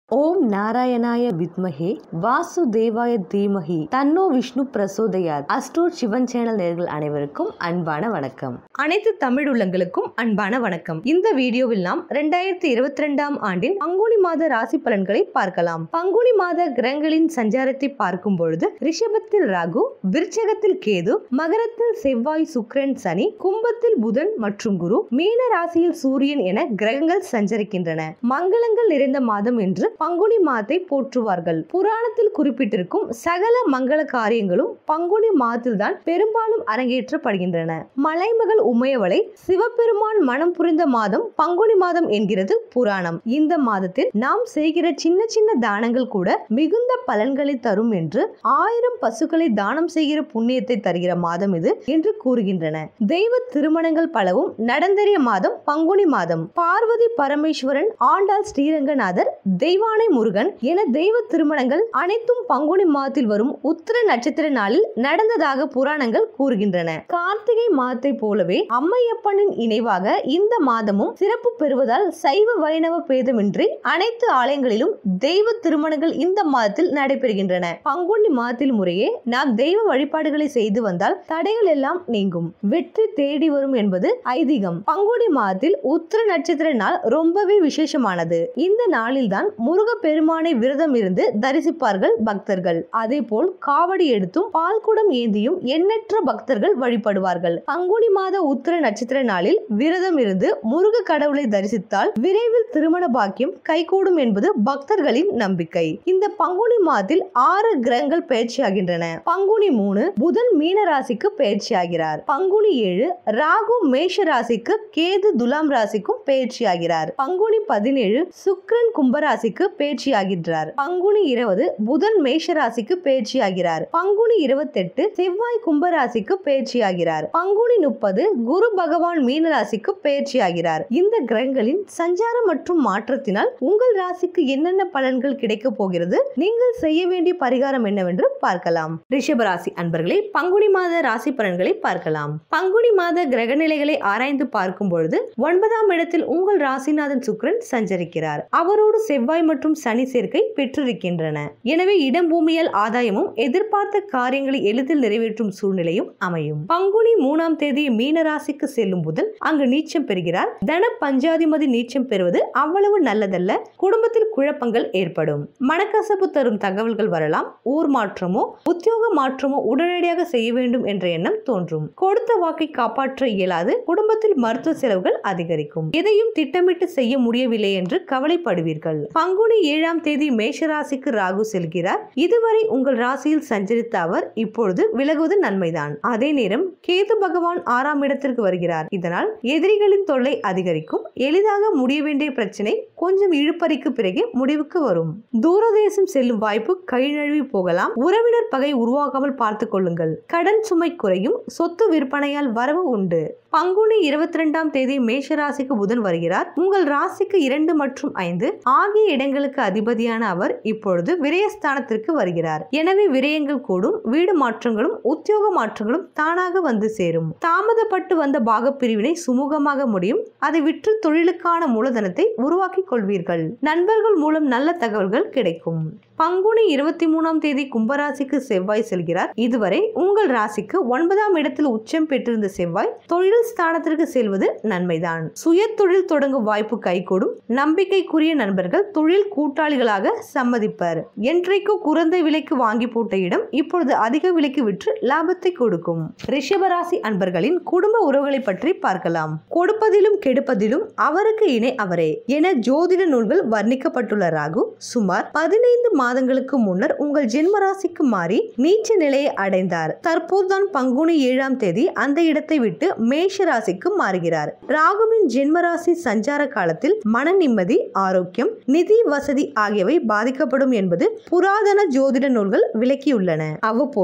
ஓம் நாராயணாய வித்மஹே வாசுதேவாய தீமஹி தன்னோ விஷ்ணு பிரசோதயாத் அஸ்ட்ரோட் சிவன் சேனல் நேர்கள் அனைவருக்கும் அன்பான வணக்கம் அனைத்து தமிழ் உள்ளங்களுக்கும் அன்பான வணக்கம் இந்த வீடியோவில் நாம் ரெண்டாயிரத்தி இருபத்தி ரெண்டாம் ஆண்டின் பங்குனி மாத ராசி பலன்களை பார்க்கலாம் பங்குனி மாத கிரகங்களின் சஞ்சாரத்தை பார்க்கும் பொழுது ரிஷபத்தில் ராகு விருச்சகத்தில் கேது மகரத்தில் செவ்வாய் சுக்கிரன் சனி கும்பத்தில் புதன் மற்றும் குரு மீன ராசியில் சூரியன் என கிரகங்கள் சஞ்சரிக்கின்றன மங்களங்கள் நிறைந்த மாதம் என்று பங்குனி மாதத்தை போற்றுவார்கள் புராணத்தில் குறிப்பிட்டிருக்கும் சகல மங்கள காரியங்களும் பங்குனி மாதத்தில்தான் பெரும்பாலும் அரங்கேற்றப்படுகின்றன மலைமகள் உமையவளை சிவபெருமான் மனம் புரிந்த மாதம் பங்குனி மாதம் என்கிறது புராணம் இந்த மாதத்தில் நாம் செய்கிற சின்ன சின்ன தானங்கள் கூட மிகுந்த பலன்களை தரும் என்று ஆயிரம் பசுக்களை தானம் செய்கிற புண்ணியத்தை தருகிற மாதம் இது என்று கூறுகின்றன தெய்வ திருமணங்கள் பலவும் நடந்தேறிய மாதம் பங்குனி மாதம் பார்வதி பரமேஸ்வரன் ஆண்டாள் ஸ்ரீரங்கநாதர் தெய்வானை முருகன் என தெய்வ திருமணங்கள் அனைத்தும் பங்குனி மாதத்தில் வரும் உத்திர நட்சத்திர நாளில் நடந்ததாக புராணங்கள் கூறுகின்றன கார்த்திகை மாதத்தை போலவே அம்மையப்பனின் இணைவாக இந்த மாதமும் சிறப்பு பெறுவதால் சைவ வைணவ பேதமின்றி அனைத்து ஆலயங்களிலும் தெய்வ திருமணங்கள் இந்த மாதத்தில் நடைபெறுகின்றன பங்குனி மாதத்தில் முறையே நாம் தெய்வ வழிபாடுகளை செய்து வந்தால் தடைகள் எல்லாம் நீங்கும் வெற்றி தேடி வரும் என்பது ஐதீகம் பங்குனி மாதத்தில் உத்திர நட்சத்திர நாள் ரொம்பவே விசேஷமானது இந்த நாளில்தான் முருக பெருமானை விரதம் இருந்து தரிசிப்பார்கள் பக்தர்கள் அதே போல் காவடி எடுத்தும் பால்குடம் ஏந்தியும் எண்ணற்ற பக்தர்கள் வழிபடுவார்கள் பங்குனி மாத உத்திர நட்சத்திர நாளில் விரதம் இருந்து முருக கடவுளை தரிசித்தால் விரைவில் திருமண பாக்கியம் கைகூடும் என்பது பக்தர்களின் நம்பிக்கை இந்த பங்குனி மாதத்தில் ஆறு கிரகங்கள் பயிற்சியாகின்றன பங்குனி மூணு புதன் மீன ராசிக்கு பயிற்சியாகிறார் பங்குனி ஏழு ராகு மேஷ ராசிக்கு கேது துலாம் ராசிக்கும் பயிற்சியாகிறார் பங்குனி பதினேழு சுக்கிரன் கும்பராசிக்கு பயிற்சியாகின்றார் பங்குனி இருபது புதன் மேஷ ராசிக்கு பயிற்சியாகிறார் பங்குனி இருபத்தெட்டு செவ்வாய் கும்பராசிக்கு பயிற்சியாகிறார் பங்குனி முப்பது குரு பகவான் மீன ராசிக்கு பயிற்சியாகிறார் இந்த கிரகங்களின் சஞ்சாரம் மற்றும் மாற்றத்தினால் உங்கள் ராசிக்கு என்னென்ன பலன்கள் கிடைக்க போகிறது நீங்கள் செய்ய வேண்டிய பரிகாரம் என்னவென்று பார்க்கலாம் ரிஷபராசி அன்பர்களே பங்குனி மாத ராசி பலன்களை பார்க்கலாம் பங்குனி மாத கிரக நிலைகளை ஆராய்ந்து பார்க்கும் பொழுது ஒன்பதாம் இடத்தில் உங்கள் ராசிநாதன் சுக்கிரன் சஞ்சரிக்கிறார் அவரோடு செவ்வாய் மற்றும் சனி சேர்க்கை பெற்றிருக்கின்றன எனவே இடம் பூமியால் ஆதாயமும் எதிர்பார்த்த காரியங்களை எளிதில் நிறைவேற்றும் சூழ்நிலையும் அமையும் பங்குனி மூணாம் தேதி மீன ராசிக்கு செல்லும் புதன் அங்கு நீச்சம் பெறுகிறார் தன பஞ்சாதிபதி நீச்சம் பெறுவது அவ்வளவு நல்லதல்ல குடும்பத்தில் குழப்பங்கள் ஏற்படும் மனக்கசப்பு தரும் தகவல்கள் வரலாம் ஊர் மாற்றமோ உத்தியோக மாற்றமோ உடனடியாக செய்ய வேண்டும் என்ற எண்ணம் தோன்றும் கொடுத்த வாக்கை காப்பாற்ற இயலாது குடும்பத்தில் மருத்துவ செலவுகள் அதிகரிக்கும் எதையும் திட்டமிட்டு செய்ய முடியவில்லை என்று கவலைப்படுவீர்கள் பங்குனி ஏழாம் தேதி மேஷ ராசிக்கு ராகு செல்கிறார் இதுவரை உங்கள் ராசியில் சஞ்சரித்த அவர் இப்பொழுது விலகுவது நன்மைதான் அதே நேரம் கேது பகவான் ஆறாம் இடத்திற்கு வருகிறார் இதனால் எதிரிகளின் தொல்லை அதிகரிக்கும் எளிதாக முடிய வேண்டிய பிரச்சனை கொஞ்சம் இழுப்பறிக்கு பிறகு முடிவுக்கு வரும் தூரதேசம் செல்லும் வாய்ப்பு கை நழுவி போகலாம் உறவினர் பகை உருவாகாமல் பார்த்துக் கொள்ளுங்கள் கடன் சுமை குறையும் சொத்து விற்பனையால் வரவு உண்டு பங்குனி இருபத்தி ரெண்டாம் தேதி மேஷ ராசிக்கு புதன் வருகிறார் உங்கள் ராசிக்கு இரண்டு மற்றும் ஐந்து ஆகிய இடங்களுக்கு அதிபதியான அவர் இப்பொழுது விரயஸ்தானத்திற்கு வருகிறார் எனவே விரயங்கள் கூடும் வீடு மாற்றங்களும் உத்தியோக மாற்றங்களும் தானாக வந்து சேரும் தாமதப்பட்டு வந்த பாகப்பிரிவினை சுமூகமாக முடியும் அதை விற்று தொழிலுக்கான மூலதனத்தை உருவாக்கி கொள்வீர்கள் நண்பர்கள் மூலம் நல்ல தகவல்கள் கிடைக்கும் பங்குனி இருபத்தி மூணாம் தேதி கும்பராசிக்கு செவ்வாய் செல்கிறார் இதுவரை உங்கள் ராசிக்கு ஒன்பதாம் இடத்தில் உச்சம் பெற்றிருந்த செவ்வாய் தொழில் ஸ்தானத்திற்கு செல்வது நன்மைதான் சுய தொழில் தொடங்கும் வாய்ப்பு கைகூடும் நம்பிக்கைக்குரிய நண்பர்கள் தொழில் கூட்டாளிகளாக சம்மதிப்பர் என்றைக்கோ குறைந்த விலைக்கு வாங்கி போட்ட இடம் இப்பொழுது அதிக விலைக்கு விற்று லாபத்தை கொடுக்கும் ரிஷபராசி அன்பர்களின் குடும்ப உறவுகளை பற்றி பார்க்கலாம் கொடுப்பதிலும் கெடுப்பதிலும் அவருக்கு இணை அவரே என ஜோதிட நூல்கள் வர்ணிக்கப்பட்டுள்ள ராகு சுமார் பதினைந்து மாதங்களுக்கு முன்னர் உங்கள் ஜென்ம ராசிக்கு மாறி நீச்ச நிலையை அடைந்தார் தற்போதுதான் பங்குனி ஏழாம் தேதி அந்த இடத்தை விட்டு மேஷ ராசிக்கு மாறுகிறார் ராகுவின் ஜென்ம ராசி சஞ்சார காலத்தில் மன நிம்மதி ஆரோக்கியம் நிதி வசதி ஆகியவை பாதிக்கப்படும் என்பது புராதன ஜோதிட நூல்கள் விளக்கியுள்ளன அவ்வப்போது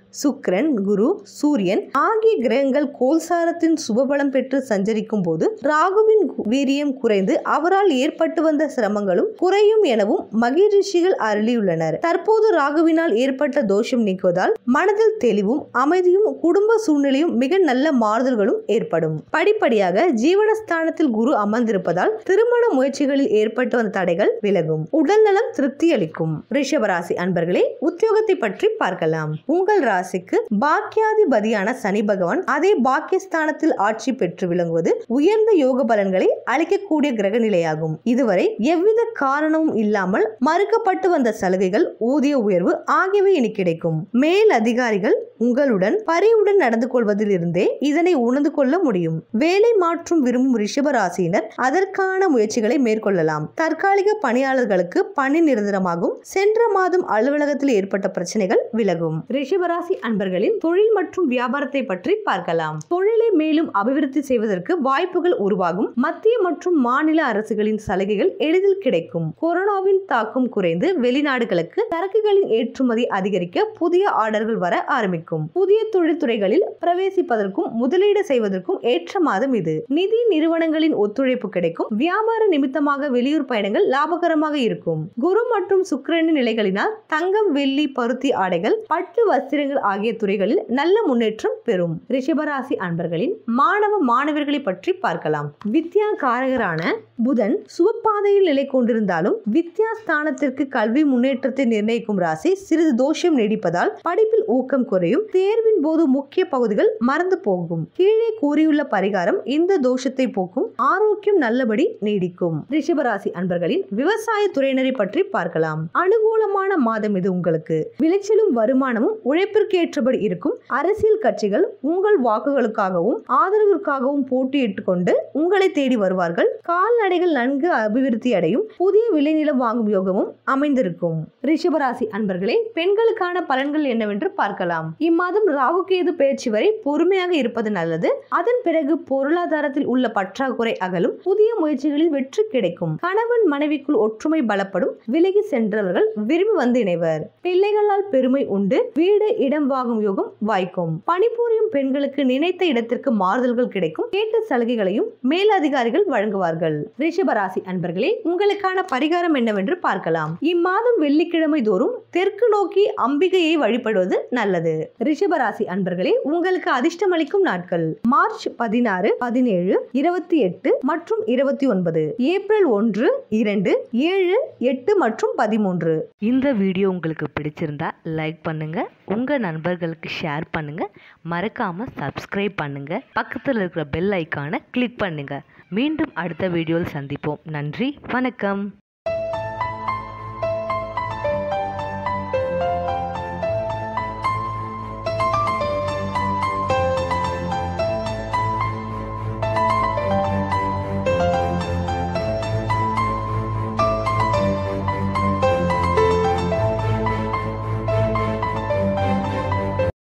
சுக்கிரன் குரு சூரியன் ஆகிய கிரகங்கள் கோல்சாரத்தின் சுபபலம் பெற்று சஞ்சரிக்கும் போது ராகுவின் வீரியம் குறைந்து அவரால் ஏற்பட்டு வந்த சிரமங்களும் குறையும் எனவும் மகிழ்ச்சிகள் அருளியுள்ளனர் தற்போது ராகுவினால் ஏற்பட்ட தோஷம் நீக்குவதால் மனதில் தெளிவும் அமைதியும் குடும்ப சூழ்நிலையும் மிக நல்ல மாறுதல்களும் ஏற்படும் படிப்படியாக ஜீவனஸ்தானத்தில் குரு அமர்ந்திருப்பதால் திருமண முயற்சிகளில் ஏற்பட்டு வந்த தடைகள் விலகும் உடல்நலம் திருப்தி அளிக்கும் ரிஷபராசி அன்பர்களே உத்தியோகத்தை பற்றி பார்க்கலாம் உங்கள் ராசிக்கு பாக்கியாதிபதியான சனி பகவான் அதே பாக்கியஸ்தானத்தில் ஆட்சி பெற்று விளங்குவது உயர்ந்த யோக பலன்களை அளிக்கக்கூடிய கிரக நிலையாகும் இதுவரை எவ்வித காரணமும் இல்லாமல் மறுக்கப்பட்டு வந்த சலுகைகள் ஊதிய உயர்வு ஆகியவை இனி கிடைக்கும் மேல் அதிகாரிகள் உங்களுடன் பரிவுடன் நடந்து கொள்வதில் இருந்தே இதனை உணர்ந்து கொள்ள முடியும் வேலை மாற்றும் விரும்பும் ரிஷப ராசியினர் அதற்கான முயற்சிகளை மேற்கொள்ளலாம் தற்காலிக பணியாளர்களுக்கு பணி நிரந்தரமாகும் சென்ற மாதம் அலுவலகத்தில் ஏற்பட்ட பிரச்சனைகள் விலகும் ரிஷபராசி அன்பர்களின் தொழில் மற்றும் வியாபாரத்தை பற்றி பார்க்கலாம் தொழிலை மேலும் அபிவிருத்தி செய்வதற்கு வாய்ப்புகள் உருவாகும் மத்திய மற்றும் மாநில அரசுகளின் சலுகைகள் எளிதில் கிடைக்கும் கொரோனாவின் தாக்கம் குறைந்து வெளிநாடுகளுக்கு சரக்குகளின் ஏற்றுமதி அதிகரிக்க புதிய ஆர்டர்கள் வர ஆரம்பிக்கும் புதிய தொழில்துறைகளில் பிரவேசிப்பதற்கும் முதலீடு செய்வதற்கும் ஏற்ற மாதம் இது நிதி நிறுவனங்களின் ஒத்துழைப்பு கிடைக்கும் வியாபார நிமித்தமாக வெளியூர் பயணங்கள் லாபகரமாக இருக்கும் குரு மற்றும் சுக்கிரனின் நிலைகளினால் தங்கம் வெள்ளி பருத்தி ஆடைகள் பட்டு வஸ்திரங்கள் ஆகிய துறைகளில் நல்ல முன்னேற்றம் பெறும் ரிஷபராசி அன்பர்களின் மாணவ மாணவர்களை பற்றி பார்க்கலாம் வித்யா காரகரான புதன் சுவப்பாதையில் நிலை கொண்டிருந்தாலும் வித்யா ஸ்தானத்திற்கு கல்வி முன்னேற்றத்தை நிர்ணயிக்கும் ராசி சிறிது தோஷம் நீடிப்பதால் படிப்பில் ஊக்கம் குறையும் தேர்வின் போது முக்கிய பகுதிகள் மறந்து போகும் கீழே கூறியுள்ள பரிகாரம் இந்த தோஷத்தை போக்கும் ஆரோக்கியம் நல்லபடி நீடிக்கும் ரிஷபராசி அன்பர்களின் விவசாய துறையினரை பற்றி பார்க்கலாம் அனுகூலமான மாதம் இது உங்களுக்கு விளைச்சலும் வருமானமும் உழைப்பிற்கு ஏற்றபடி இருக்கும் அரசியல் கட்சிகள் உங்கள் வாக்குகளுக்காகவும் ஆதரவிற்காகவும் போட்டியிட்டுக் கொண்டு உங்களை தேடி வருவார்கள் கால்நடைகள் நன்கு அபிவிருத்தி அடையும் புதிய விளைநிலம் வாங்கும் யோகமும் அமைந்திருக்கும் ரிஷபராசி அன்பர்களே பெண்களுக்கான பலன்கள் என்னவென்று பார்க்கலாம் இம்மாதம் ராகு கேது பயிற்சி வரை பொறுமையாக இருப்பது நல்லது அதன் பிறகு பொருளாதாரத்தில் உள்ள பற்றாக்குறை அகலும் புதிய முயற்சிகளில் வெற்றி கிடைக்கும் கணவன் மனைவிக்குள் ஒற்றுமை பலப்படும் விலகி சென்றவர்கள் விரும்பி வந்து இணைவர் பிள்ளைகளால் பெருமை உண்டு வீடு இடம் வாங்கும் யோகம் வாய்க்கும் பணிபுரியும் பெண்களுக்கு நினைத்த இடத்திற்கு மாறுதல்கள் கிடைக்கும் கேட்ட சலுகைகளையும் மேலதிகாரிகள் வழங்குவார்கள் ரிஷபராசி அன்பர்களே உங்களுக்கான பரிகாரம் என்னவென்று பார்க்கலாம் இம்மாதம் வெள்ளிக்கிழமை தோறும் தெற்கு நோக்கி அம்பிகையை வழிபடுவது நல்லது ரிஷபராசி அன்பர்களே உங்களுக்கு அதிர்ஷ்டம் அளிக்கும் நாட்கள் மார்ச் பதினாறு பதினேழு இருபத்தி எட்டு மற்றும் இருபத்தி ஒன்பது ஏப்ரல் ஒன்று இரண்டு ஏழு எட்டு மற்றும் பதிமூன்று இந்த வீடியோ உங்களுக்கு பிடிச்சிருந்தா லைக் பண்ணுங்க உங்க நண்பர்களுக்கு ஷேர் பண்ணுங்க மறக்காம சப்ஸ்கிரைப் பண்ணுங்க பக்கத்தில் இருக்கிற பெல் ஐக்கானை கிளிக் பண்ணுங்க மீண்டும் அடுத்த வீடியோவில் சந்திப்போம் நன்றி வணக்கம்